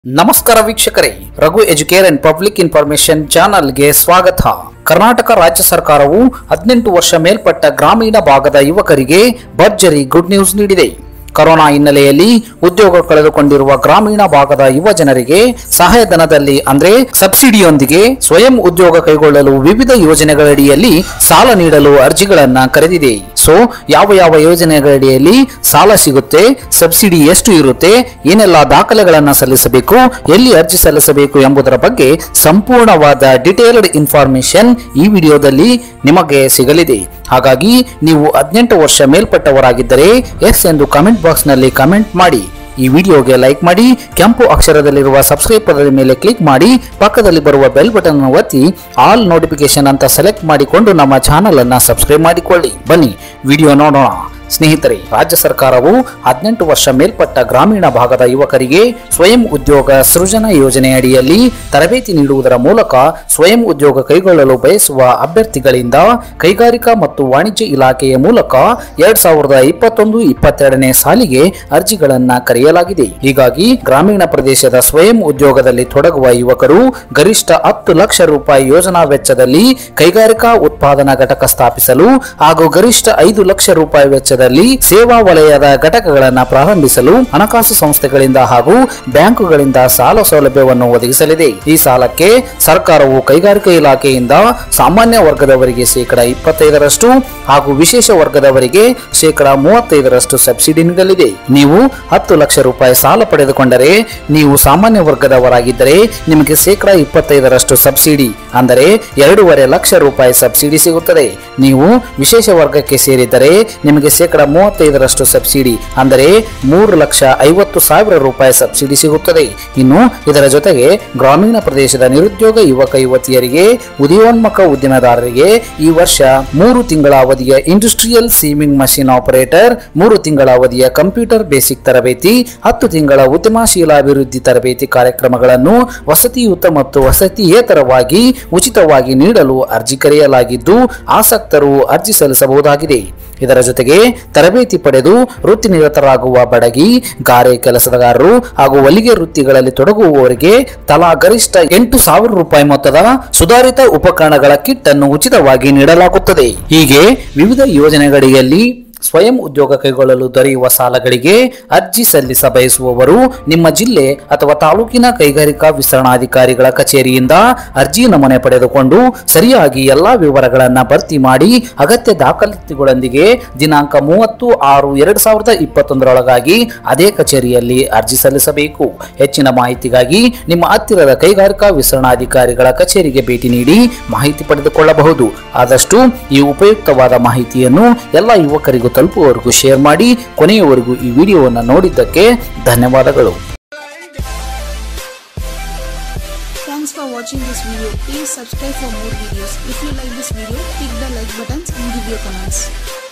ನಮಸ್ಕಾರ ವೀಕ್ಷಕರೇ Raghu Educare and public information ಚಾನಲ್ಗೆ ಸ್ವಾಗತ ಕರ್ನಾಟಕ ರಾಜ್ಯ ಸರ್ಕಾರವು ಹದಿನೆಂಟು ವರ್ಷ ಮೇಲ್ಪಟ್ಟ ಗ್ರಾಮೀಣ ಭಾಗದ ಯುವಕರಿಗೆ ಭರ್ಜರಿ ಗುಡ್ ನ್ಯೂಸ್ ನೀಡಿದೆ ಕೊರೋನಾ ಹಿನ್ನೆಲೆಯಲ್ಲಿ ಉದ್ಯೋಗ ಕಳೆದುಕೊಂಡಿರುವ ಗ್ರಾಮೀಣ ಭಾಗದ ಯುವ ಜನರಿಗೆ ಸಹಾಯಧನದಲ್ಲಿ ಅಂದ್ರೆ ಸಬ್ಸಿಡಿಯೊಂದಿಗೆ ಸ್ವಯಂ ಉದ್ಯೋಗ ಕೈಗೊಳ್ಳಲು ವಿವಿಧ ಯೋಜನೆಗಳಡಿಯಲ್ಲಿ ಸಾಲ ನೀಡಲು ಅರ್ಜಿಗಳನ್ನ ಕರೆದಿದೆ ಸೊ ಯಾವ ಯಾವ ಯೋಜನೆಗಳಡಿಯಲ್ಲಿ ಸಾಲ ಸಿಗುತ್ತೆ ಸಬ್ಸಿಡಿ ಎಷ್ಟು ಇರುತ್ತೆ ಏನೆಲ್ಲ ದಾಖಲೆಗಳನ್ನ ಸಲ್ಲಿಸಬೇಕು ಎಲ್ಲಿ ಅರ್ಜಿ ಸಲ್ಲಿಸಬೇಕು ಎಂಬುದರ ಬಗ್ಗೆ ಸಂಪೂರ್ಣವಾದ ಡಿಟೇಲ್ಡ್ ಇನ್ಫಾರ್ಮೇಶನ್ ಈ ವಿಡಿಯೋದಲ್ಲಿ ನಿಮಗೆ ಸಿಗಲಿದೆ ಹಾಗಾಗಿ ನೀವು ಹದಿನೆಂಟು ವರ್ಷ ಮೇಲ್ಪಟ್ಟವರಾಗಿದ್ದರೆ ಎಸ್ ಎಂದು ಕಮೆಂಟ್ ಬಾಕ್ಸ್ನಲ್ಲಿ ಕಮೆಂಟ್ ಮಾಡಿ ಈ ವಿಡಿಯೋಗೆ ಲೈಕ್ ಮಾಡಿ ಕೆಂಪು ಅಕ್ಷರದಲ್ಲಿರುವ ಸಬ್ಸ್ಕ್ರೈಬ್ ಪದದ ಮೇಲೆ ಕ್ಲಿಕ್ ಮಾಡಿ ಪಕ್ಕದಲ್ಲಿ ಬರುವ ಬೆಲ್ ಬಟನ್ ಅನ್ನು ಒತ್ತಿ ಆಲ್ ನೋಟಿಫಿಕೇಶನ್ ಅಂತ ಸೆಲೆಕ್ಟ್ ಮಾಡಿಕೊಂಡು ನಮ್ಮ ಚಾನಲ್ ಅನ್ನ ಸಬ್ಸ್ಕ್ರೈಬ್ ಮಾಡಿಕೊಳ್ಳಿ ಬನ್ನಿ ವಿಡಿಯೋ ನೋಡೋಣ ಸ್ನೇಹಿತರೆ ರಾಜ್ಯ ಸರ್ಕಾರವು ಹದಿನೆಂಟು ವರ್ಷ ಮೇಲ್ಪಟ್ಟ ಗ್ರಾಮೀಣ ಭಾಗದ ಯುವಕರಿಗೆ ಸ್ವಯಂ ಉದ್ಯೋಗ ಸೃಜನ ಯೋಜನೆ ಅಡಿಯಲ್ಲಿ ತರಬೇತಿ ನೀಡುವುದರ ಮೂಲಕ ಸ್ವಯಂ ಉದ್ಯೋಗ ಕೈಗೊಳ್ಳಲು ಬಯಸುವ ಅಭ್ಯರ್ಥಿಗಳಿಂದ ಕೈಗಾರಿಕಾ ಮತ್ತು ವಾಣಿಜ್ಯ ಇಲಾಖೆಯ ಮೂಲಕ ಎರಡ್ ಸಾವಿರದ ಇಪ್ಪತ್ತೊಂದು ಇಪ್ಪತ್ತೆರಡನೇ ಸಾಲಿಗೆ ಅರ್ಜಿಗಳನ್ನ ಕರೆಯಲಾಗಿದೆ ಹೀಗಾಗಿ ಗ್ರಾಮೀಣ ಪ್ರದೇಶದ ಸ್ವಯಂ ಉದ್ಯೋಗದಲ್ಲಿ ತೊಡಗುವ ಯುವಕರು ಗರಿಷ್ಠ ಹತ್ತು ಲಕ್ಷ ರೂಪಾಯಿ ಯೋಜನಾ ವೆಚ್ಚದಲ್ಲಿ ಕೈಗಾರಿಕಾ ಉತ್ಪಾದನಾ ಘಟಕ ಸ್ಥಾಪಿಸಲು ಹಾಗೂ ಗರಿಷ್ಠ ಐದು ಲಕ್ಷ ರೂಪಾಯಿ ವೆಚ್ಚದಲ್ಲಿ ಸೇವಾ ವಲಯದ ಘಟಕಗಳನ್ನು ಪ್ರಾರಂಭಿಸಲು ಹಣಕಾಸು ಸಂಸ್ಥೆಗಳಿಂದ ಹಾಗೂ ಬ್ಯಾಂಕುಗಳಿಂದ ಸಾಲ ಸೌಲಭ್ಯವನ್ನು ಒದಗಿಸಲಿದೆ ಈ ಸಾಲಕ್ಕೆ ಸರ್ಕಾರವು ಕೈಗಾರಿಕಾ ಇಲಾಖೆಯಿಂದ ಸಾಮಾನ್ಯ ವರ್ಗದವರಿಗೆ ಶೇಕಡ ಇಪ್ಪತ್ತೈದರಷ್ಟು ಹಾಗೂ ವಿಶೇಷ ವರ್ಗದವರಿಗೆ ಶೇಕಡ ಮೂವತ್ತೈದರಷ್ಟು ಸಬ್ಸಿಡಿ ನೀಡಲಿದೆ ನೀವು ಹತ್ತು ಲಕ್ಷ ರೂಪಾಯಿ ಸಾಲ ಪಡೆದುಕೊಂಡರೆ ನೀವು ಸಾಮಾನ್ಯ ವರ್ಗದವರಾಗಿದ್ದರೆ ನಿಮಗೆ ಶೇಕಡ ಇಪ್ಪತ್ತೈದರಷ್ಟು ಸಬ್ಸಿಡಿ ಅಂದರೆ ಎರಡೂವರೆ ಲಕ್ಷ ರೂಪಾಯಿ ಸಬ್ಸಿಡಿ ಸಿಗುತ್ತದೆ ನೀವು ವಿಶೇಷ ವರ್ಗಕ್ಕೆ ಸೇರಿದ್ದರೆ ನಿಮಗೆ ಶೇಕಡ ಮೂವತ್ತೈದರಷ್ಟು ಸಬ್ಸಿಡಿ ಅಂದರೆ ಮೂರು ಲಕ್ಷ ಐವತ್ತು ಸಾವಿರ ರೂಪಾಯಿ ಸಬ್ಸಿಡಿ ಸಿಗುತ್ತದೆ ಇನ್ನು ಇದರ ಜೊತೆಗೆ ಗ್ರಾಮೀಣ ಪ್ರದೇಶದ ನಿರುದ್ಯೋಗ ಯುವಕ ಯುವತಿಯರಿಗೆ ಉದಯೋನ್ಮುಖ ಉದ್ಯಮದಾರರಿಗೆ ಈ ವರ್ಷ ಮೂರು ತಿಂಗಳ ಅವಧಿಯ ಇಂಡಸ್ಟ್ರಿಯಲ್ ಸೀಮಿಂಗ್ ಮಷಿನ್ ಆಪರೇಟರ್ ಮೂರು ತಿಂಗಳ ಅವಧಿಯ ಕಂಪ್ಯೂಟರ್ ಬೇಸಿಕ್ ತರಬೇತಿ ಹತ್ತು ತಿಂಗಳ ಉದ್ಯಮಶೀಲಾಭಿವೃದ್ಧಿ ತರಬೇತಿ ಕಾರ್ಯಕ್ರಮಗಳನ್ನು ವಸತಿಯುತ ಮತ್ತು ವಸತಿಯೇತರವಾಗಿ ಉಚಿತವಾಗಿ ನೀಡಲು ಅರ್ಜಿ ಕರೆಯಲಾಗಿದ್ದು ಆಸಕ್ತರು ಅರ್ಜಿ ಸಲ್ಲಿಸಬಹುದಾಗಿದೆ ಇದರ ಜೊತೆಗೆ ತರಬೇತಿ ಪಡೆದು ವೃತ್ತಿ ನಿರತರಾಗುವ ಬಡಗಿ ಗಾರೆ ಕೆಲಸಗಾರರು ಹಾಗೂ ಹೊಲಿಗೆ ವೃತ್ತಿಗಳಲ್ಲಿ ತೊಡಗುವವರಿಗೆ ತಲಾ ಗರಿಷ್ಠ ಎಂಟು ಸಾವಿರ ರೂಪಾಯಿ ಮೊತ್ತದ ಸುಧಾರಿತ ಉಪಕರಣಗಳ ಕಿಟ್ ಅನ್ನು ಉಚಿತವಾಗಿ ನೀಡಲಾಗುತ್ತದೆ ಹೀಗೆ ವಿವಿಧ ಯೋಜನೆಗಳಡಿಯಲ್ಲಿ ಸ್ವಯಂ ಉದ್ಯೋಗ ಕೈಗೊಳ್ಳಲು ದೊರೆಯುವ ಸಾಲಗಳಿಗೆ ಅರ್ಜಿ ಸಲ್ಲಿಸ ಬಯಸುವವರು ನಿಮ್ಮ ಜಿಲ್ಲೆ ಅಥವಾ ತಾಲೂಕಿನ ಕೈಗಾರಿಕಾ ವಿಸ್ತರಣಾಧಿಕಾರಿಗಳ ಕಚೇರಿಯಿಂದ ಅರ್ಜಿ ನಮೂನೆ ಪಡೆದುಕೊಂಡು ಸರಿಯಾಗಿ ಎಲ್ಲಾ ವಿವರಗಳನ್ನು ಭರ್ತಿ ಮಾಡಿ ಅಗತ್ಯ ದಾಖಲಾತಿಗಳೊಂದಿಗೆ ದಿನಾಂಕ ಮೂವತ್ತು ಆರು ಎರಡು ಸಾವಿರದ ಇಪ್ಪತ್ತೊಂದರೊಳಗಾಗಿ ಅದೇ ಕಚೇರಿಯಲ್ಲಿ ಅರ್ಜಿ ಸಲ್ಲಿಸಬೇಕು ಹೆಚ್ಚಿನ ಮಾಹಿತಿಗಾಗಿ ನಿಮ್ಮ ಹತ್ತಿರದ ಕೈಗಾರಿಕಾ ವಿಸ್ತರಣಾಧಿಕಾರಿಗಳ ಕಚೇರಿಗೆ ಭೇಟಿ ನೀಡಿ ಮಾಹಿತಿ ಪಡೆದುಕೊಳ್ಳಬಹುದು ಆದಷ್ಟು ಈ ಉಪಯುಕ್ತವಾದ ಮಾಹಿತಿಯನ್ನು ಎಲ್ಲ ಯುವಕರಿಗೂ ತಲುಪುವವರೆಗೂ ಶೇರ್ ಮಾಡಿ ಕೊನೆಯವರೆಗೂ ಈ ವಿಡಿಯೋವನ್ನು ನೋಡಿದ್ದಕ್ಕೆ ಧನ್ಯವಾದಗಳು Thanks for watching this video. Please subscribe for more videos. If you like this video, click the like buttons and give your comments.